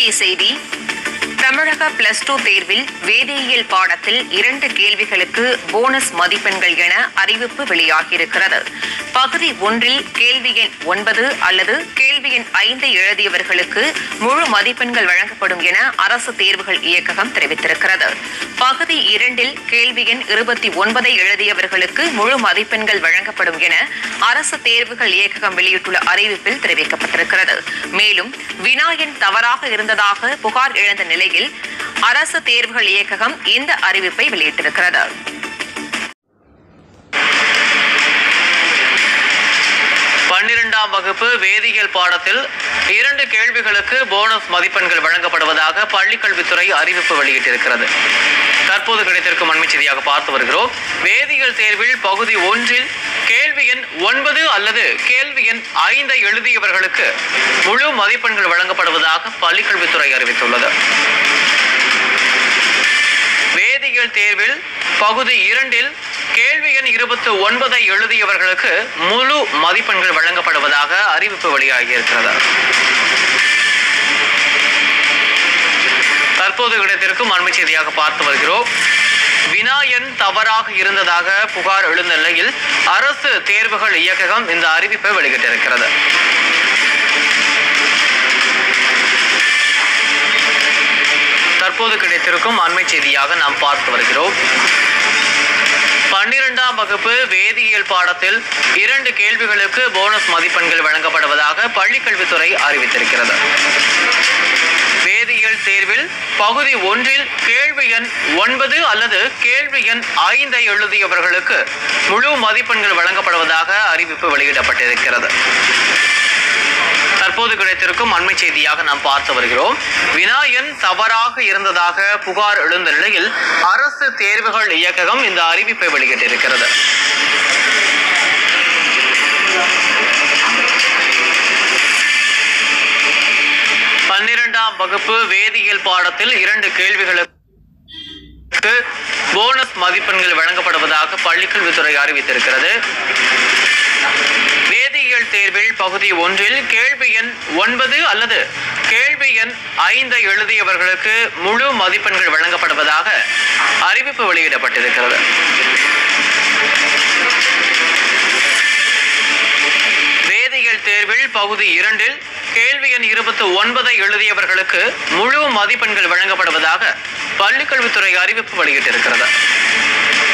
முக்கிய செய்தி தமிழக பிளஸ் டூ தேர்வில் வேதியியல் பாடத்தில் இரண்டு கேள்விகளுக்கு போனஸ் மதிப்பெண்கள் என அறிவிப்பு வெளியாகியிருக்கிறது பகுதி ஒன்றில் கேள்வி எண் ஒன்பது அல்லது கேள்வி எண் ஐந்தை எழுதியவர்களுக்கு முழு மதிப்பெண்கள் வழங்கப்படும் என அரசு தேர்வுகள் இயக்ககம் தெரிவித்திருக்கிறது பகுதி இரண்டில் கேள்வி எண் இருபத்தி ஒன்பதை எழுதியவர்களுக்கு முழு மதிப்பெண்கள் வழங்கப்படும் என அரசு தேர்வுகள் இயக்ககம் வெளியிட்டுள்ள அறிவிப்பில் தெரிவிக்கப்பட்டிருக்கிறது மேலும் வினா எண் தவறாக இருந்ததாக புகார் எழுந்த நிலையில் அரசு தேர்வுகள் இயக்ககம் இந்த அறிவிப்பை வெளியிட்டிருக்கிறது பன்னிரெண்டாம் வகுப்பு வேதியியல் பாடத்தில் இரண்டு கேள்விகளுக்கு போனஸ் மதிப்பெண்கள் வழங்கப்படுவதாக பள்ளிக்கல்வித்துறை அறிவிப்பு வெளியிட்டிருக்கிறது தற்போது கிடைத்திருக்கும் அண்மை செய்தியாக பார்த்து வருகிறோம் வேதியியல் தேர்வில் பகுதி ஒன்றில் கேள்வி எண் ஒன்பது அல்லது கேள்வி எண் ஐந்தை எழுதியவர்களுக்கு முழு மதிப்பெண்கள் வழங்கப்படுவதாக பள்ளிக்கல்வித்துறை அறிவித்துள்ளது வேதியியல் தேர்வில் பகுதி இரண்டில் கேள்வி எண் இருபத்தி ஒன்பதை எழுதியவர்களுக்கு முழு மதிப்பெண்கள் வழங்கப்படுவதாக அறிவிப்பு வெளியாகியிருக்கிறது தற்போது கிடைத்திருக்கும் அண்மை செய்தியாக பார்த்து வருகிறோம் வினா எண் தவறாக இருந்ததாக புகார் எழுந்த நிலையில் அரசு தேர்வுகள் இயக்ககம் இந்த அறிவிப்பை வெளியிட்டிருக்கிறது தற்போது கிடைத்திருக்கும் அண்மை செய்தியாக நாம் பார்த்து வருகிறோம் பன்னிரெண்டாம் வகுப்பு வேதியியல் பாடத்தில் இரண்டு கேள்விகளுக்கு போனஸ் மதிப்பெண்கள் வழங்கப்படுவதாக பள்ளிக்கல்வித்துறை அறிவித்திருக்கிறது வேதியியல் தேர்வில் பகுதி ஒன்றில் கேள்வி எண் ஒன்பது அல்லது கேள்வி எண் ஐந்தை எழுதியவர்களுக்கு முழு மதிப்பெண்கள் வழங்கப்படுவதாக அறிவிப்பு வெளியிடப்பட்டிருக்கிறது தற்போது கிடைத்திருக்கும் அண்மை செய்தியாக நாம் பார்த்து வருகிறோம் வினா எண் தவறாக இருந்ததாக புகார் எழுந்த நிலையில் அரசு தேர்வுகள் இயக்ககம் இந்த அறிவிப்பை வெளியிட்டிருக்கிறது பன்னிரெண்டாம் வகுப்பு வேதியியல் பாடத்தில் இரண்டு கேள்விகளுக்கு போனஸ் மதிப்பெண்கள் வழங்கப்படுவதாக பள்ளிக்கல்வித்துறை அறிவித்திருக்கிறது வேதியியல் தேர்வில் பகுதி ஒன்றில் கேள்வி எண் ஒன்பது அல்லது கேள்வி எண் ஐந்தை எழுதியவர்களுக்கு முழு மதிப்பெண்கள் வழங்கப்படுவதாக அறிவிப்பு வெளியிடப்பட்டிருக்கிறது வேதியியல் தேர்வில் பகுதி இரண்டில் கேள்வி எண் இருபத்தி ஒன்பதை எழுதியவர்களுக்கு முழு மதிப்பெண்கள் வழங்கப்படுவதாக பள்ளிக்கல்வித்துறை அறிவிப்பு வெளியிட்டிருக்கிறது